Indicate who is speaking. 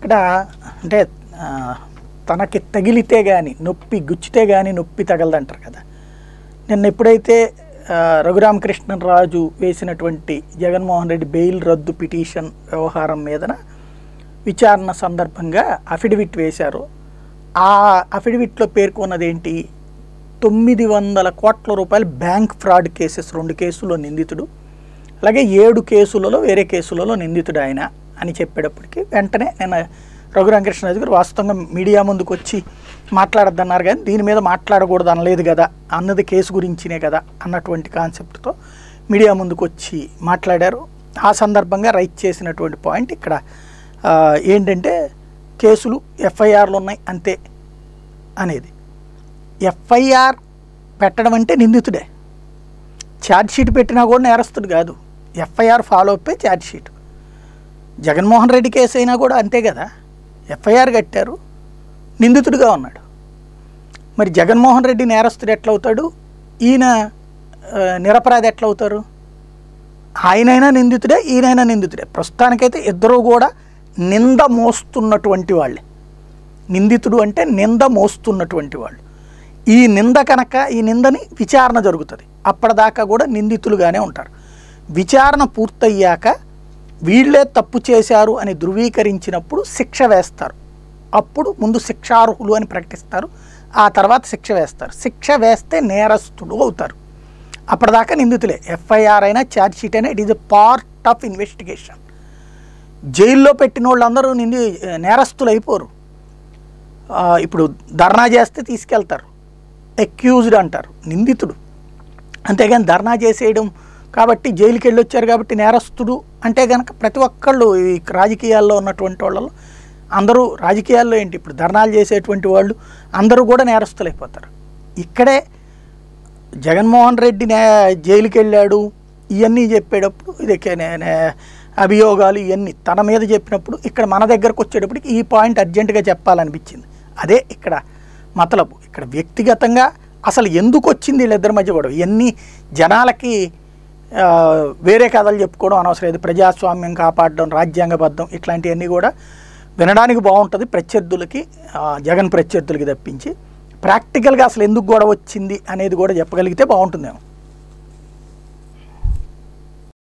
Speaker 1: ఇక్కడ అంటే ఆ, తనకి తగిలితే కానీ నొప్పి గుచ్చితే కానీ నొప్పి తగలదంటారు కదా నిన్న ఎప్పుడైతే ఆ, రఘురామకృష్ణరాజు వేసినటువంటి జగన్మోహన్ రెడ్డి బెయిల్ రద్దు పిటిషన్ వ్యవహారం మీదన విచారణ సందర్భంగా అఫిడవిట్ వేశారు ఆ అఫిడవిట్లో పేర్కొన్నది ఏంటి తొమ్మిది వందల కోట్ల రూపాయలు బ్యాంక్ ఫ్రాడ్ కేసెస్ రెండు కేసుల్లో నిందితుడు అలాగే ఏడు కేసులలో వేరే కేసులలో నిందితుడు ఆయన అని చెప్పేటప్పటికి వెంటనే నేను రఘురామకృష్ణరాజు గారు వాస్తవంగా మీడియా ముందుకు వచ్చి మాట్లాడద్దన్నారు కానీ దీని మీద మాట్లాడకూడదు అనలేదు కదా అన్నది కేసు గురించినే కదా అన్నటువంటి కాన్సెప్ట్తో మీడియా ముందుకు వచ్చి మాట్లాడారు ఆ సందర్భంగా రైట్ చేసినటువంటి పాయింట్ ఇక్కడ ఆ, ఏంటంటే కేసులు ఎఫ్ఐఆర్లు ఉన్నాయి అంతే అనేది ఎఫ్ఐఆర్ పెట్టడం అంటే నిందితుడే ఛార్జ్ షీట్ పెట్టినా కూడా నేరస్తుడు కాదు ఎఫ్ఐఆర్ ఫాలో అప్పే charge sheet Jaganmohan Reddy case అయినా కూడా అంతే కదా ఎఫ్ఐఆర్ కట్టారు నిందితుడిగా ఉన్నాడు మరి జగన్మోహన్ రెడ్డి నేరస్తుడు ఎట్లవుతాడు ఈయన ఆ, నిరపరాధి ఎట్లవుతారు ఆయనైనా నిందితుడే ఈయనైనా నిందితుడే ప్రస్తుతానికైతే ఇద్దరూ కూడా నింద మోస్తున్నటువంటి వాళ్ళే నిందితుడు అంటే నింద మోస్తున్నటువంటి వాళ్ళు ఈ నింద కనుక ఈ నిందని విచారణ జరుగుతుంది అప్పటిదాకా కూడా నిందితులుగానే ఉంటారు విచారణ పూర్తయ్యాక వీళ్ళే తప్పు చేశారు అని ధృవీకరించినప్పుడు శిక్ష వేస్తారు అప్పుడు ముందు శిక్షార్హులు అని ప్రకటిస్తారు ఆ తర్వాత శిక్ష వేస్తారు శిక్ష వేస్తే నేరస్తుడు అవుతారు అప్పటిదాకా నిందితులే ఎఫ్ఐఆర్ అయినా ఛార్జ్ షీట్ అయినా it is a part of investigation జైల్లో పెట్టిన వాళ్ళందరూ నింది నేరస్తులు అయిపోరు ఆ, ఇప్పుడు ధర్నా చేస్తే తీసుకెళ్తారు అక్యూజ్డ్ అంటారు నిందితుడు అంతేగాని ధర్నా చేసేయడం కాబట్టి జైలుకి వెళ్ళి వచ్చారు కాబట్టి నేరస్తుడు అంటే కనుక ప్రతి ఒక్కళ్ళు ఈ రాజకీయాల్లో ఉన్నటువంటి వాళ్ళలో అందరూ రాజకీయాల్లో ఏంటి ఇప్పుడు ధర్నాలు చేసేటువంటి వాళ్ళు అందరూ కూడా నేరస్తులు అయిపోతారు ఇక్కడే జగన్మోహన్ రెడ్డి నే జైలుకి వెళ్ళాడు ఇవన్నీ చెప్పేటప్పుడు ఇది కే- నే- నే- అభియోగాలు ఇవన్నీ తన మీద చెప్పినప్పుడు ఇక్కడ మన దగ్గరకు వచ్చేటప్పటికి ఈ పాయింట్ అర్జెంటుగా చెప్పాలనిపించింది అదే ఇక్కడ మతలబు ఇక్కడ వ్యక్తిగతంగా అసలు ఎందుకు వచ్చింది వీళ్ళిద్దరి మధ్య గొడవ ఇవన్నీ జనాలకి ఆ, వేరే కథలు చెప్పుకోవడం అనవసరం లేదు ప్రజాస్వామ్యం కాపాడడం రాజ్యాంగబద్ధం ఇట్లాంటివన్నీ కూడా వినడానికి బాగుంటుంది ప్రత్యర్థులకి ఆ, జగన్ ప్రత్యర్థులకి తప్పించి ప్రాక్టికల్గా అసలు ఎందుకు గొడవ వచ్చింది అనేది కూడా చెప్పగలిగితే బాగుంటుందేమో